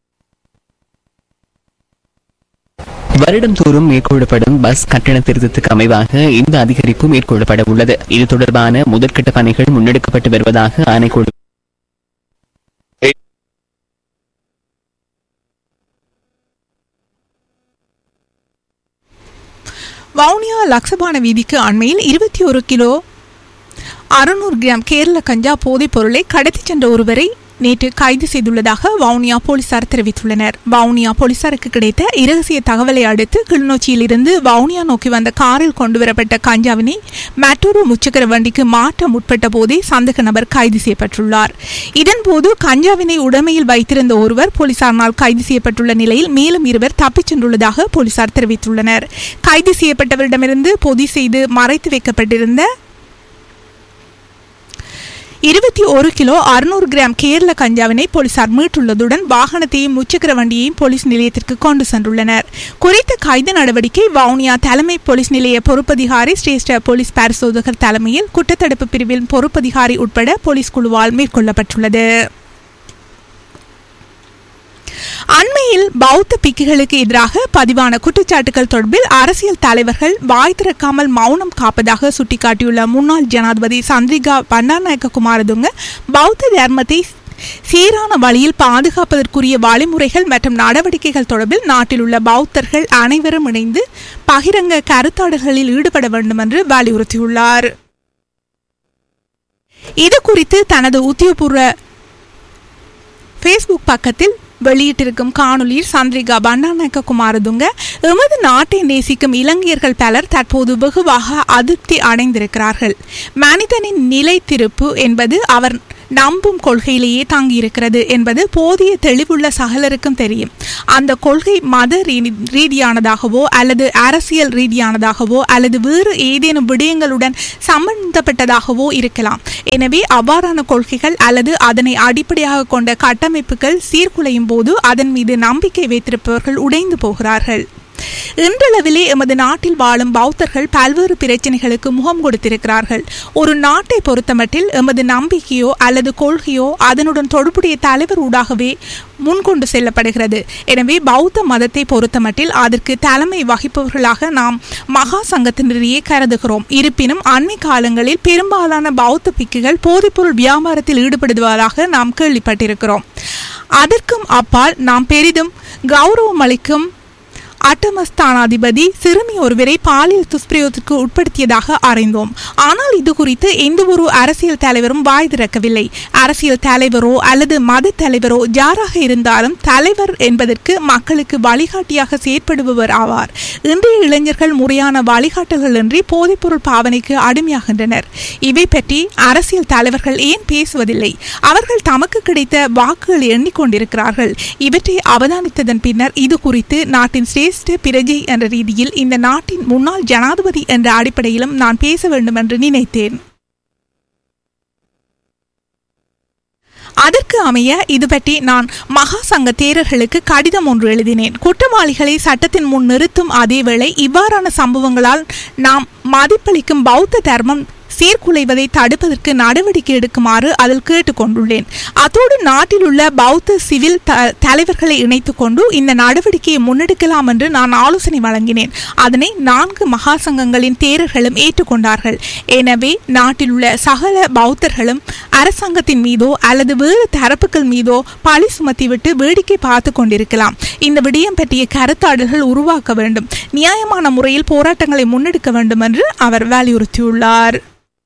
வருடந்தோறும் மேற்கொள்ளப்படும் பஸ் கட்டண திருத்தத்துக்கு அமைவாக இந்த அதிகரிப்பு மேற்கொள்ளப்பட உள்ளது இது தொடர்பான முதற்கட்ட பணிகள் முன்னெடுக்கப்பட்டு வருவதாக ஆணைக்குழு வவுனியா லக்ஸபான வீதிக்கு அண்மையில் இருபத்தி ஒரு கிலோ அறுநூறு கிராம் கேரள கஞ்சா போதைப் பொருளை கடத்திச் சென்ற ஒருவரை நேற்று கைது செய்துள்ளதாக வவுனியா போலீசார் தெரிவித்துள்ளனர் வவுனியா போலீசாருக்கு கிடைத்த இரகசிய தகவலை அடுத்து கிளிநொச்சியிலிருந்து வவுனியா நோக்கி வந்த காரில் கொண்டுவரப்பட்ட கஞ்சாவினை மற்றொரு முச்சக்கர வண்டிக்கு மாற்ற முற்பட்ட போதே சந்தேக நபர் கைது செய்யப்பட்டுள்ளார் இதன்போது கஞ்சாவினை உடைமையில் வைத்திருந்த ஒருவர் போலீசாரினால் கைது செய்யப்பட்டுள்ள நிலையில் மேலும் இருவர் தப்பிச் சென்றுள்ளதாக போலீசார் தெரிவித்துள்ளனர் கைது செய்யப்பட்டவரிடமிருந்து பொதி செய்து மறைத்து வைக்கப்பட்டிருந்த இருபத்தி ஒரு கிலோ அறுநூறு கிராம் கேரள கஞ்சாவினை போலீசார் மீட்டுள்ளதுடன் வாகனத்தையும் முச்சக்கர வண்டியையும் போலீஸ் நிலையத்திற்கு கொண்டு சென்றுள்ளனர் குறித்த கைது நடவடிக்கை வவுனியா தலைமை போலீஸ் நிலைய பொறுப்பதிகாரி சிரேஷ்ட போலீஸ் பரிசோதகர் தலைமையில் குற்றத்தடுப்பு பிரிவில் பொறுப்பதிகாரி உட்பட போலீஸ் குழுவால் மேற்கொள்ளப்பட்டுள்ளது அண்மையில் பௌத்த பிக்குகளுக்கு எதிராக பதிவான குற்றச்சாட்டுகள் தொடர்பில் அரசியல் தலைவர்கள் வாய் திறக்காமல் மௌனம் காப்பதாக சுட்டிக்காட்டியுள்ள முன்னாள் ஜனாதிபதி சந்திரிகா பண்டாநாயக்க குமாரதுங்க பௌத்த தர்மத்தை சீரான வழியில் பாதுகாப்பதற்குரிய வழிமுறைகள் மற்றும் நடவடிக்கைகள் தொடர்பில் நாட்டில் உள்ள பௌத்தர்கள் அனைவரும் இணைந்து பகிரங்க கருத்தாடல்களில் ஈடுபட வேண்டும் என்று வலியுறுத்தியுள்ளார் இது குறித்து தனது உத்தியோகபூர்வ ஃபேஸ்புக் பக்கத்தில் வெளியிட்டிருக்கும் காணொலியில் சந்திரிகா பண்டாநாயக்க குமாரதுங்க எமது நாட்டை நேசிக்கும் இலங்கையர்கள் பலர் தற்போது வெகுவாக அதிருப்தி அடைந்திருக்கிறார்கள் மனிதனின் நிலைத்திருப்பு என்பது அவர் நம்பும் கொள்கையிலேயே தாங்கியிருக்கிறது என்பது போதிய தெளிவுள்ள சகலருக்கும் தெரியும் அந்த கொள்கை மத ரீ- ரீதியானதாகவோ அல்லது அரசியல் ரீதியானதாகவோ அல்லது வேறு ஏதேனும் விடயங்களுடன் சம்பந்தப்பட்டதாகவோ இருக்கலாம் எனவே அவ்வாறான கொள்கைகள் அல்லது அதனை அடிப்படையாக கொண்ட கட்டமைப்புகள் சீர்குலையும் போது அதன் மீது நம்பிக்கை வைத்திருப்பவர்கள் உடைந்து போகிறார்கள் இன்றளவிலே எமது நாட்டில் வாழும் பௌத்தர்கள் பல்வேறு பிரச்சனைகளுக்கு முகம் கொடுத்திருக்கிறார்கள் ஒரு நாட்டை பொறுத்தமட்டில் எமது நம்பிக்கையோ அல்லது கொள்கையோ அதனுடன் தொடர்புடைய தலைவர் ஊடாகவே முன்கொண்டு செல்லப்படுகிறது எனவே பௌத்த மதத்தை பொறுத்தமட்டில் அதற்கு தலைமை வகிப்பவர்களாக நாம் மகா சங்கத்தினரையே கருதுகிறோம் இருப்பினும் அண்மை காலங்களில் பெரும்பாலான பௌத்த பிக்குகள் போதைப்பொருள் வியாபாரத்தில் ஈடுபடுவதாக நாம் கேள்விப்பட்டிருக்கிறோம் அதற்கும் அப்பால் நாம் பெரிதும் கௌரவம் அளிக்கும் அட்டமஸ்தானாதிபதி சிறுமி ஒருவரை பாலியல் துஷ்பிரயோகத்திற்கு உட்படுத்தியதாக அறிந்தோம் ஆனால் இது குறித்து எந்த ஒரு அரசியல் தலைவரும் வாய் திறக்கவில்லை அரசியல் தலைவரோ அல்லது மத தலைவரோ யாராக இருந்தாலும் தலைவர் என்பதற்கு மக்களுக்கு வழிகாட்டியாக செயற்படுபவர் ஆவார் இன்றைய இளைஞர்கள் முறையான வழிகாட்டல்களின்றி போதைப்பொருள் பாவனைக்கு அடிமையாகின்றனர் இவை பற்றி அரசியல் தலைவர்கள் ஏன் பேசுவதில்லை அவர்கள் தமக்கு கிடைத்த வாக்குகளை எண்ணிக்கொண்டிருக்கிறார்கள் இவற்றை அவதானித்ததன் பின்னர் இது குறித்து நாட்டின் சிரேஷ்ட பிரஜை என்ற ரீதியில் இந்த நாட்டின் முன்னாள் ஜனாதிபதி என்ற அடிப்படையிலும் நான் பேச வேண்டும் என்று நினைத்தேன் அதற்கு அமைய இது பற்றி நான் மகா சங்க தேரர்களுக்கு கடிதம் ஒன்று எழுதினேன் குற்றவாளிகளை சட்டத்தின் முன் நிறுத்தும் அதேவேளை இவ்வாறான சம்பவங்களால் நாம் மதிப்பளிக்கும் பௌத்த தர்மம் சீர்குலைவதை தடுப்பதற்கு நடவடிக்கை எடுக்குமாறு அதில் கேட்டுக்கொண்டுள்ளேன் அதோடு நாட்டில் உள்ள பௌத்த சிவில் த- தலைவர்களை இணைத்துக் கொண்டு இந்த நடவடிக்கையை முன்னெடுக்கலாம் என்று நான் ஆலோசனை வழங்கினேன் அதனை நான்கு மகா சங்கங்களின் தேரர்களும் ஏற்றுக்கொண்டார்கள் எனவே நாட்டில் உள்ள சகல பௌத்தர்களும் அரசாங்கத்தின் மீதோ அல்லது வேறு தரப்புகள் மீதோ பழி சுமத்திவிட்டு வேடிக்கை பார்த்து கொண்டிருக்கலாம் இந்த விடயம் பற்றிய கருத்தாடல்கள் உருவாக்க வேண்டும் நியாயமான முறையில் போராட்டங்களை முன்னெடுக்க வேண்டும் என்று அவர் வலியுறுத்தியுள்ளார்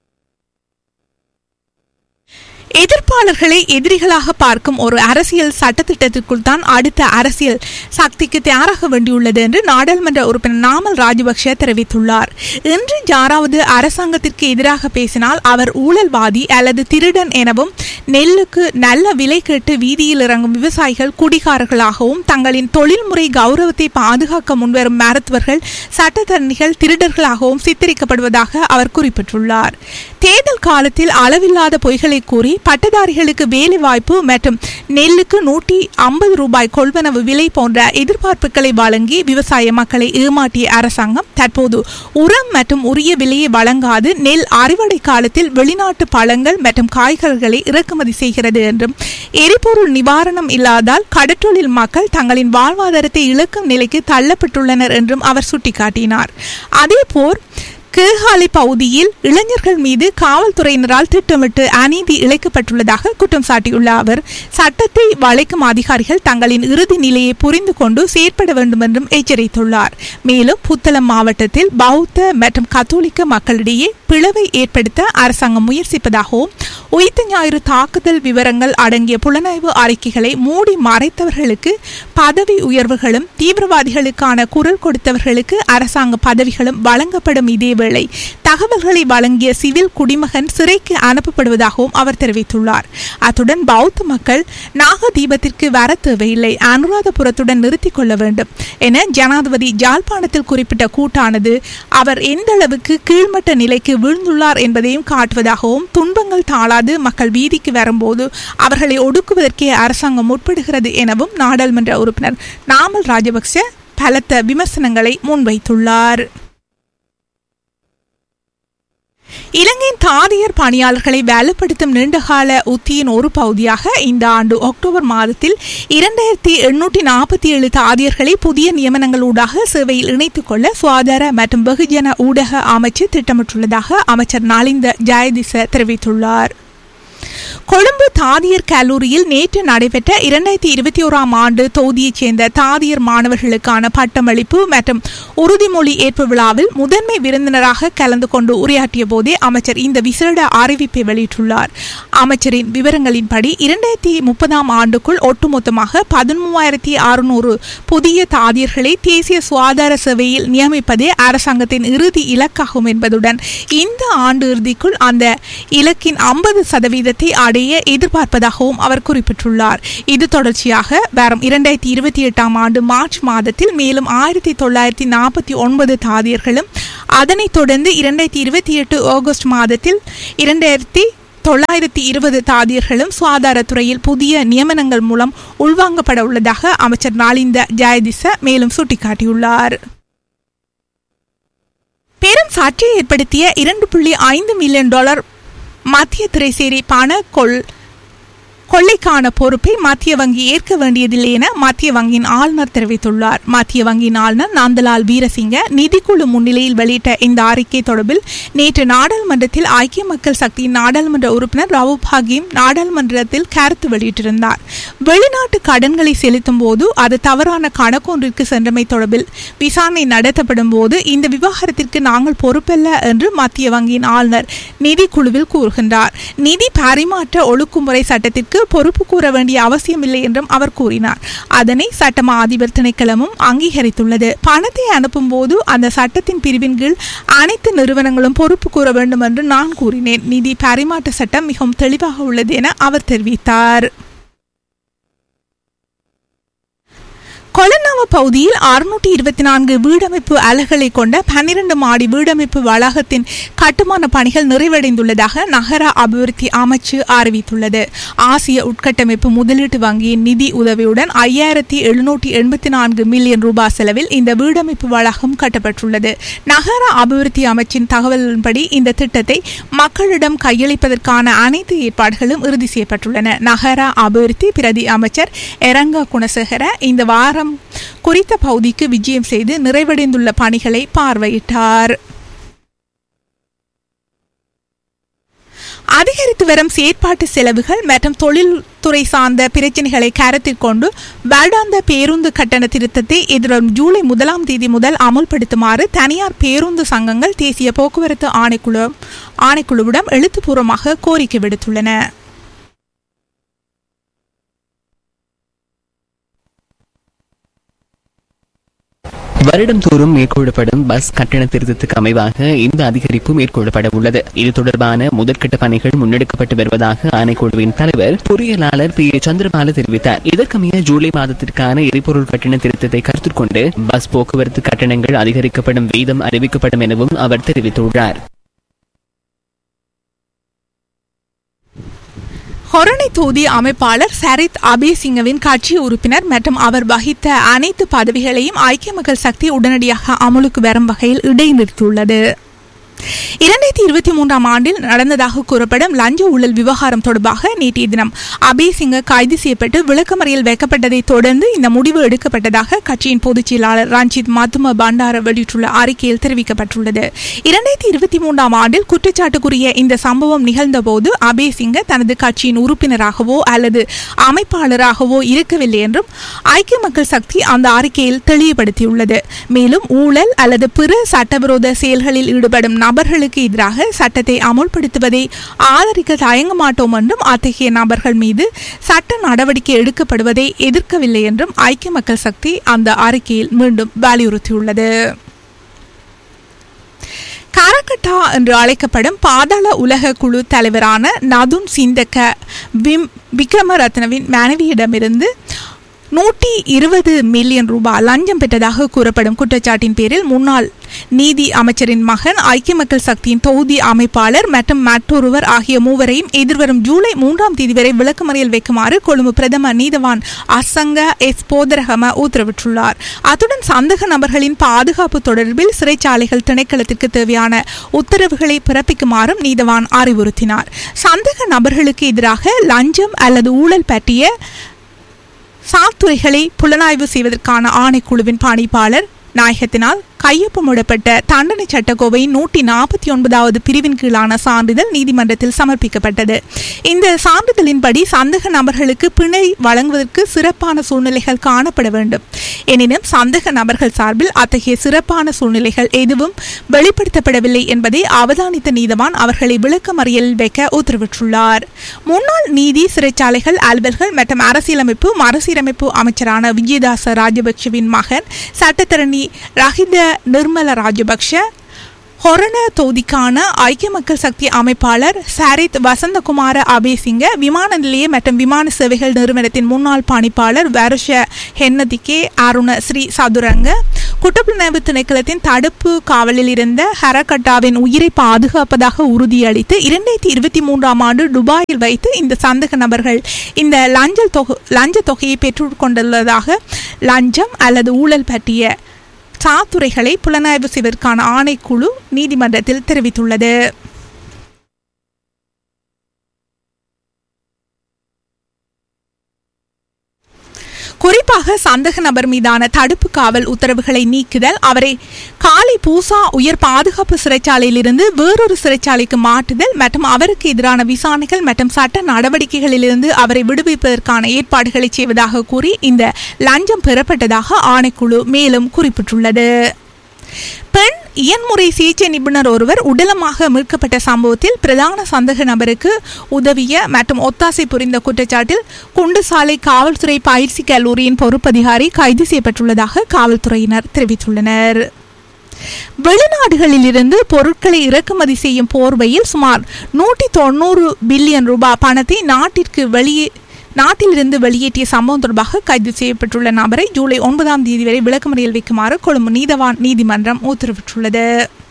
எதிர்ப்பாளர்களை எதிரிகளாக பார்க்கும் ஒரு அரசியல் சட்டத்திட்டத்திற்குள் தான் அடுத்த அரசியல் சக்திக்கு தயாராக வேண்டியுள்ளது என்று நாடாளுமன்ற உறுப்பினர் நாமல் ராஜபக்ஷ தெரிவித்துள்ளார் இன்று யாராவது அரசாங்கத்திற்கு எதிராக பேசினால் அவர் ஊழல்வாதி அல்லது திருடன் எனவும் நெல்லுக்கு நல்ல விலை கேட்டு வீதியில் இறங்கும் விவசாயிகள் குடிகாரர்களாகவும் தங்களின் தொழில்முறை கௌரவத்தை பாதுகாக்க முன்வரும் மருத்துவர்கள் சட்டத்தரணிகள் திருடர்களாகவும் சித்தரிக்கப்படுவதாக அவர் குறிப்பிட்டுள்ளார் தேர்தல் காலத்தில் அளவில்லாத பொய்களை கூறி பட்டதாரிகளுக்கு வேலை வாய்ப்பு மற்றும் நெல்லுக்கு நூற்றி ஐம்பது ரூபாய் கொள்வனவு விலை போன்ற எதிர்பார்ப்புகளை வழங்கி விவசாய மக்களை ஏமாற்றிய அரசாங்கம் தற்போது உரம் மற்றும் உரிய விலையை வழங்காது நெல் அறுவடை காலத்தில் வெளிநாட்டு பழங்கள் மற்றும் காய்கறிகளை இறக்குமதி செய்கிறது என்றும் எரிபொருள் நிவாரணம் இல்லாதால் கடற்றொழில் மக்கள் தங்களின் வாழ்வாதாரத்தை இழக்கும் நிலைக்கு தள்ளப்பட்டுள்ளனர் என்றும் அவர் சுட்டிக்காட்டினார் அதேபோல் கேகாலை பகுதியில் இளைஞர்கள் மீது காவல்துறையினரால் திட்டமிட்டு அநீதி இழைக்கப்பட்டுள்ளதாக குற்றம் சாட்டியுள்ள அவர் சட்டத்தை வளைக்கும் அதிகாரிகள் தங்களின் இறுதி நிலையை புரிந்து கொண்டு செயற்பட வேண்டும் என்றும் எச்சரித்துள்ளார் மேலும் புத்தளம் மாவட்டத்தில் பௌத்த மற்றும் கத்தோலிக்க மக்களிடையே பிளவை ஏற்படுத்த அரசாங்கம் முயற்சிப்பதாகவும் உயிர்த்த ஞாயிறு தாக்குதல் விவரங்கள் அடங்கிய புலனாய்வு அறிக்கைகளை மூடி மறைத்தவர்களுக்கு பதவி உயர்வுகளும் தீவிரவாதிகளுக்கான குரல் கொடுத்தவர்களுக்கு அரசாங்க பதவிகளும் வழங்கப்படும் இதேவேளை தகவல்களை வழங்கிய சிவில் குடிமகன் சிறைக்கு அனுப்பப்படுவதாகவும் அவர் தெரிவித்துள்ளார் அத்துடன் பௌத்த மக்கள் நாக தீபத்திற்கு வர தேவையில்லை அனுராதபுரத்துடன் நிறுத்திக் கொள்ள வேண்டும் என ஜனாதிபதி ஜாழ்ப்பாணத்தில் குறிப்பிட்ட கூட்டானது அவர் எந்த அளவுக்கு கீழ்மட்ட நிலைக்கு வீழ்ந்துள்ளார் என்பதையும் காட்டுவதாகவும் துன்பங்கள் தாளாது மக்கள் வீதிக்கு வரும்போது அவர்களை ஒடுக்குவதற்கே அரசாங்கம் முற்படுகிறது எனவும் நாடாளுமன்ற உறுப்பினர் நாமல் ராஜபக்ச பலத்த விமர்சனங்களை முன்வைத்துள்ளார் இலங்கையின் தாதியர் பணியாளர்களை வேலைப்படுத்தும் நீண்டகால உத்தியின் ஒரு பகுதியாக இந்த ஆண்டு அக்டோபர் மாதத்தில் இரண்டாயிரத்தி எண்ணூற்றி நாற்பத்தி ஏழு தாதியர்களை புதிய நியமனங்களூடாக சேவையில் இணைத்துக் கொள்ள சுகாதார மற்றும் வெகுஜன ஊடக அமைச்சு திட்டமிட்டுள்ளதாக அமைச்சர் நலிந்த ஜெயதிச தெரிவித்துள்ளார் கொழும்பு தாதியர் கல்லூரியில் நேற்று நடைபெற்ற இரண்டாயிரத்தி இருபத்தி ஓராம் ஆண்டு தொகுதியைச் சேர்ந்த தாதியர் மாணவர்களுக்கான பட்டமளிப்பு மற்றும் உறுதிமொழி ஏற்பு விழாவில் முதன்மை விருந்தினராக கலந்து கொண்டு உரையாற்றிய போதே அமைச்சர் இந்த விசேட அறிவிப்பை வெளியிட்டுள்ளார் அமைச்சரின் விவரங்களின்படி இரண்டாயிரத்தி முப்பதாம் ஆண்டுக்குள் ஒட்டுமொத்தமாக பதிமூவாயிரத்தி அறுநூறு புதிய தாதியர்களை தேசிய சுகாதார சேவையில் நியமிப்பதே அரசாங்கத்தின் இறுதி இலக்காகும் என்பதுடன் இந்த ஆண்டு இறுதிக்குள் அந்த இலக்கின் ஐம்பது சதவீதத்தை அடைய எதிர்பார்ப்பதாகவும் அவர் குறிப்பிட்டுள்ளார் இது தொடர்ச்சியாக வரும் இரண்டாயிரத்தி இருபத்தி எட்டாம் ஆண்டு மார்ச் மாதத்தில் மேலும் ஆயிரத்தி தொள்ளாயிரத்தி நாற்பத்தி ஒன்பது தாதியர்களும் அதனைத் தொடர்ந்து இரண்டாயிரத்தி இருபத்தி எட்டு ஆகஸ்ட் மாதத்தில் இரண்டாயிரத்தி தொள்ளாயிரத்தி இருபது தாதியர்களும் சுகாதாரத்துறையில் புதிய நியமனங்கள் மூலம் உள்வாங்கப்பட உள்ளதாக அமைச்சர் நாளிந்த ஜெயதிச மேலும் சுட்டிக்காட்டியுள்ளார் பெரும் சர்ச்சையை ஏற்படுத்திய இரண்டு புள்ளி ஐந்து மில்லியன் டாலர் மத்திய திரைசேரி பண கொள் கொள்ளைக்கான பொறுப்பை மத்திய வங்கி ஏற்க வேண்டியதில்லை என மத்திய வங்கியின் ஆளுநர் தெரிவித்துள்ளார் மத்திய வங்கியின் ஆளுநர் நந்தலால் வீரசிங்க நிதிக்குழு முன்னிலையில் வெளியிட்ட இந்த அறிக்கை தொடர்பில் நேற்று நாடாளுமன்றத்தில் ஐக்கிய மக்கள் சக்தியின் நாடாளுமன்ற உறுப்பினர் ரவுப் ஹக்கீம் நாடாளுமன்றத்தில் கருத்து வெளியிட்டிருந்தார் வெளிநாட்டு கடன்களை செலுத்தும் போது அது தவறான கணக்கொன்றிற்கு சென்றமை தொடர்பில் விசாரணை நடத்தப்படும் போது இந்த விவகாரத்திற்கு நாங்கள் பொறுப்பல்ல என்று மத்திய வங்கியின் ஆளுநர் நிதிக்குழுவில் கூறுகின்றார் நிதி பரிமாற்ற ஒழுங்குமுறை சட்டத்திற்கு பொறுப்பு கூற வேண்டிய அவசியமில்லை என்றும் அவர் கூறினார் அதனை சட்டமா அதிபர் திணைக்களமும் அங்கீகரித்துள்ளது பணத்தை அனுப்பும் போது அந்த சட்டத்தின் பிரிவின் கீழ் அனைத்து நிறுவனங்களும் பொறுப்பு கூற வேண்டும் என்று நான் கூறினேன் நிதி பரிமாற்ற சட்டம் மிகவும் தெளிவாக உள்ளது என அவர் தெரிவித்தார் கொலனாவ பகுதியில் அறுநூற்றி இருபத்தி நான்கு வீடமைப்பு அலகுகளை கொண்ட பன்னிரண்டு மாடி வீடமைப்பு வளாகத்தின் கட்டுமான பணிகள் நிறைவடைந்துள்ளதாக நகர அபிவிருத்தி அமைச்சு அறிவித்துள்ளது ஆசிய உட்கட்டமைப்பு முதலீட்டு வங்கியின் நிதி உதவியுடன் ஐயாயிரத்தி எழுநூற்றி எண்பத்தி நான்கு மில்லியன் ரூபாய் செலவில் இந்த வீடமைப்பு வளாகம் கட்டப்பட்டுள்ளது நகர அபிவிருத்தி அமைச்சின் தகவலின்படி இந்த திட்டத்தை மக்களிடம் கையளிப்பதற்கான அனைத்து ஏற்பாடுகளும் இறுதி செய்யப்பட்டுள்ளன நகர அபிவிருத்தி பிரதி அமைச்சர் எரங்க குணசேகர இந்த வாரம் குறித்த பகுதிக்கு விஜயம் செய்து நிறைவடைந்துள்ள பணிகளை பார்வையிட்டார் அதிகரித்து வரும் செயற்பாட்டு செலவுகள் மற்றும் தொழில்துறை சார்ந்த பிரச்சினைகளை கருத்தில் கொண்டு வருடாந்த பேருந்து கட்டண திருத்தத்தை எதிர்வரும் ஜூலை முதலாம் தேதி முதல் அமுல்படுத்துமாறு தனியார் பேருந்து சங்கங்கள் தேசிய போக்குவரத்து ஆணைக்குழு ஆணைக்குழுவிடம் எழுத்துப்பூர்வமாக கோரிக்கை விடுத்துள்ளன வருடந்தோறும் மேற்கொள்ளப்படும் பஸ் கட்டண திருத்தத்துக்கு அமைவாக இந்த அதிகரிப்பு மேற்கொள்ளப்பட உள்ளது இது தொடர்பான முதற்கட்ட பணிகள் முன்னெடுக்கப்பட்டு வருவதாக ஆணைக்குழுவின் தலைவர் பொறியியலாளர் பி ஏ சந்திரபால தெரிவித்தார் இதற்கமைய ஜூலை மாதத்திற்கான எரிபொருள் கட்டண திருத்தத்தை கருத்தில் கொண்டு பஸ் போக்குவரத்து கட்டணங்கள் அதிகரிக்கப்படும் வீதம் அறிவிக்கப்படும் எனவும் அவர் தெரிவித்துள்ளார் ஹொரணை தொகுதி அமைப்பாளர் சரித் அபேசிங்கவின் கட்சி உறுப்பினர் மற்றும் அவர் வகித்த அனைத்து பதவிகளையும் ஐக்கிய மக்கள் சக்தி உடனடியாக அமலுக்கு வரும் வகையில் இடைநிறுத்தியுள்ளது இரண்டாயிரத்தி இருபத்தி மூன்றாம் ஆண்டில் நடந்ததாக கூறப்படும் லஞ்ச ஊழல் விவகாரம் தொடர்பாக நேற்றைய தினம் அபேசிங்க கைது செய்யப்பட்டு விளக்கமறியல் வைக்கப்பட்டதை தொடர்ந்து இந்த முடிவு எடுக்கப்பட்டதாக கட்சியின் பொதுச் செயலாளர் ரஞ்சித் மத்தும பண்டார வெளியிட்டுள்ள அறிக்கையில் தெரிவிக்கப்பட்டுள்ளது இரண்டாயிரத்தி இருபத்தி மூன்றாம் ஆண்டில் குற்றச்சாட்டுக்குரிய இந்த சம்பவம் நிகழ்ந்தபோது அபேசிங்க தனது கட்சியின் உறுப்பினராகவோ அல்லது அமைப்பாளராகவோ இருக்கவில்லை என்றும் ஐக்கிய மக்கள் சக்தி அந்த அறிக்கையில் தெளிவுபடுத்தியுள்ளது மேலும் ஊழல் அல்லது பிற சட்டவிரோத செயல்களில் ஈடுபடும் நபர்களுக்கு எதிராக சட்டத்தை அமுல்படுத்துவதை ஆதரிக்க தயங்க மாட்டோம் என்றும் அத்தகைய நபர்கள் மீது சட்ட நடவடிக்கை எடுக்கப்படுவதை எதிர்க்கவில்லை என்றும் ஐக்கிய மக்கள் சக்தி அந்த அறிக்கையில் மீண்டும் வலியுறுத்தியுள்ளது காரகட்டா என்று அழைக்கப்படும் பாதாள உலக குழு தலைவரான நதுன் சிந்தக்க விம் விக்ரமரத்னவின் மனைவியிடமிருந்து நூற்றி இருபது மில்லியன் ரூபாய் லஞ்சம் பெற்றதாக கூறப்படும் குற்றச்சாட்டின் பேரில் முன்னாள் நீதி அமைச்சரின் மகன் ஐக்கிய மக்கள் சக்தியின் தொகுதி அமைப்பாளர் மற்றும் மற்றொருவர் ஆகிய மூவரையும் எதிர்வரும் ஜூலை மூன்றாம் தேதி வரை விளக்கமறியல் வைக்குமாறு கொழும்பு பிரதமர் நீதவான் அசங்க எஸ் போதரகம உத்தரவிட்டுள்ளார் அத்துடன் சந்தக நபர்களின் பாதுகாப்பு தொடர்பில் சிறைச்சாலைகள் திணைக்களத்திற்கு தேவையான உத்தரவுகளை பிறப்பிக்குமாறும் நீதவான் அறிவுறுத்தினார் சந்தக நபர்களுக்கு எதிராக லஞ்சம் அல்லது ஊழல் பற்றிய சாத்துறைகளை புலனாய்வு செய்வதற்கான ஆணைக்குழுவின் பணிப்பாளர் நாயகத்தினால் கையொப்பமிடப்பட்ட தண்டனை சட்டக்கோவை நூற்றி நாற்பத்தி ஒன்பதாவது பிரிவின் கீழான சான்றிதழ் நீதிமன்றத்தில் சமர்ப்பிக்கப்பட்டது இந்த சான்றிதழின்படி சந்தக நபர்களுக்கு பிணை வழங்குவதற்கு சிறப்பான சூழ்நிலைகள் காணப்பட வேண்டும் எனினும் சந்தக நபர்கள் சார்பில் அத்தகைய சிறப்பான சூழ்நிலைகள் எதுவும் வெளிப்படுத்தப்படவில்லை என்பதை அவதானித்த நீதவான் அவர்களை விளக்கமறியலில் வைக்க உத்தரவிட்டுள்ளார் முன்னாள் நீதி சிறைச்சாலைகள் அலுவல்கள் மற்றும் அரசியலமைப்பு மறுசீரமைப்பு அமைச்சரான விஜயதாச ராஜபக்ஷவின் மகன் சட்டத்தரணி ரஹித நிர்மல ராஜபக்ஷ ஹொரண தொகுதிக்கான ஐக்கிய மக்கள் சக்தி அமைப்பாளர் சாரித் வசந்தகுமார அபேசிங்க விமான நிலைய மற்றும் விமான சேவைகள் நிறுவனத்தின் முன்னாள் பணிப்பாளர் வருஷ ஹென்னதிகே அருண ஸ்ரீ சதுரங்க குற்றப்புலனாய்வு திணைக்களத்தின் தடுப்பு காவலில் இருந்த ஹரகட்டாவின் உயிரை பாதுகாப்பதாக உறுதியளித்து இரண்டாயிரத்தி இருபத்தி மூன்றாம் ஆண்டு துபாயில் வைத்து இந்த சந்தேக நபர்கள் இந்த லஞ்ச தொகை லஞ்ச தொகையை பெற்றுக்கொண்டுள்ளதாக லஞ்சம் அல்லது ஊழல் பற்றிய சாத்துறைகளை புலனாய்வு செய்வதற்கான ஆணைக்குழு நீதிமன்றத்தில் தெரிவித்துள்ளது குறிப்பாக சந்தேக நபர் மீதான தடுப்பு காவல் உத்தரவுகளை நீக்குதல் அவரை காலை பூசா உயர் பாதுகாப்பு சிறைச்சாலையிலிருந்து வேறொரு சிறைச்சாலைக்கு மாற்றுதல் மற்றும் அவருக்கு எதிரான விசாரணைகள் மற்றும் சட்ட நடவடிக்கைகளிலிருந்து அவரை விடுவிப்பதற்கான ஏற்பாடுகளை செய்வதாக கூறி இந்த லஞ்சம் பெறப்பட்டதாக ஆணைக்குழு மேலும் குறிப்பிட்டுள்ளது பெண் இயன்முறை சிகிச்சை நிபுணர் ஒருவர் உடலமாக மீட்கப்பட்ட சம்பவத்தில் பிரதான சந்தேக நபருக்கு உதவிய மற்றும் ஒத்தாசை புரிந்த குற்றச்சாட்டில் குண்டுசாலை காவல்துறை பயிற்சி கல்லூரியின் பொறுப்பதிகாரி கைது செய்யப்பட்டுள்ளதாக காவல்துறையினர் தெரிவித்துள்ளனர் வெளிநாடுகளிலிருந்து பொருட்களை இறக்குமதி செய்யும் போர்வையில் சுமார் நூற்றி தொண்ணூறு பில்லியன் ரூபாய் பணத்தை நாட்டிற்கு வெளியே நாட்டிலிருந்து வெளியேற்றிய சம்பவம் தொடர்பாக கைது செய்யப்பட்டுள்ள நபரை ஜூலை ஒன்பதாம் தேதி வரை விளக்கமறியல் வைக்குமாறு கொழும்பு நீதவான் நீதிமன்றம் உத்தரவிட்டுள்ளது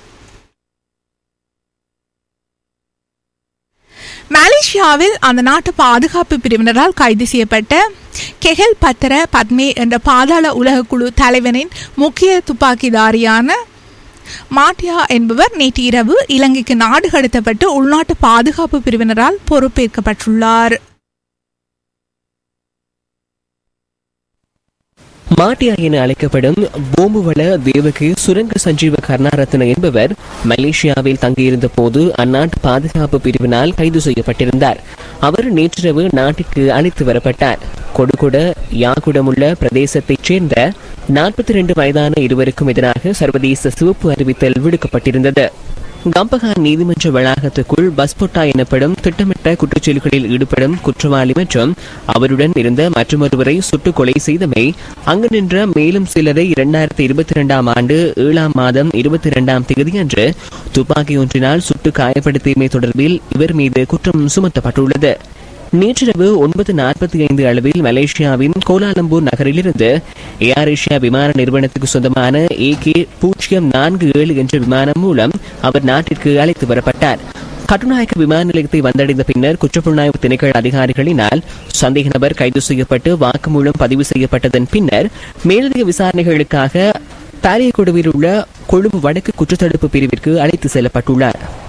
மலேசியாவில் அந்த நாட்டு பாதுகாப்பு பிரிவினரால் கைது செய்யப்பட்ட கெஹல் பத்திர பத்மே என்ற பாதாள உலகக்குழு தலைவனின் முக்கிய துப்பாக்கிதாரியான மாட்டியா என்பவர் நேற்று இரவு இலங்கைக்கு நாடு கடத்தப்பட்டு உள்நாட்டு பாதுகாப்பு பிரிவினரால் பொறுப்பேற்கப்பட்டுள்ளார் மாட்டியா என அழைக்கப்படும் பூம்புவள தேவகி சுரங்க சஞ்சீவ கருணாரத்ன என்பவர் மலேசியாவில் தங்கியிருந்த போது அந்நாட்டு பாதுகாப்பு பிரிவினால் கைது செய்யப்பட்டிருந்தார் அவர் நேற்றிரவு நாட்டிற்கு அழைத்து வரப்பட்டார் கொடுகுட யாகுடமுள்ள பிரதேசத்தைச் சேர்ந்த நாற்பத்தி ரெண்டு வயதான இருவருக்கும் எதிராக சர்வதேச சிவப்பு அறிவித்தல் விடுக்கப்பட்டிருந்தது கம்பகான் நீதிமன்ற வளாகத்துக்குள் பஸ்பொட்டா எனப்படும் திட்டமிட்ட குற்றச்செயல்களில் ஈடுபடும் குற்றவாளி மற்றும் அவருடன் இருந்த மற்றொருவரை சுட்டுக் கொலை செய்தமை அங்கு நின்ற மேலும் சிலரை இரண்டாயிரத்தி இருபத்தி இரண்டாம் ஆண்டு ஏழாம் மாதம் இருபத்தி இரண்டாம் தேதியன்று துப்பாக்கி ஒன்றினால் சுட்டு காயப்படுத்தியமை தொடர்பில் இவர் மீது குற்றம் சுமத்தப்பட்டுள்ளது நேற்றிரவு ஒன்பது நாற்பத்தி ஐந்து அளவில் மலேசியாவின் கோலாலம்பூர் நகரிலிருந்து ஏஆர் ஏஷியா விமான நிறுவனத்துக்கு சொந்தமான ஏ கே பூஜ்ஜியம் நான்கு ஏழு என்ற விமானம் மூலம் அவர் நாட்டிற்கு அழைத்து வரப்பட்டார் கட்டுநாயக்க விமான நிலையத்தை வந்தடைந்த பின்னர் குற்றப்புலனாய்வு திணைக்கள அதிகாரிகளினால் சந்தேக நபர் கைது செய்யப்பட்டு வாக்குமூலம் பதிவு செய்யப்பட்டதன் பின்னர் மேலதிக விசாரணைகளுக்காக பாரியகுடுவில் உள்ள கொழும்பு வடக்கு குற்றத்தடுப்பு பிரிவிற்கு அழைத்து செல்லப்பட்டுள்ளார்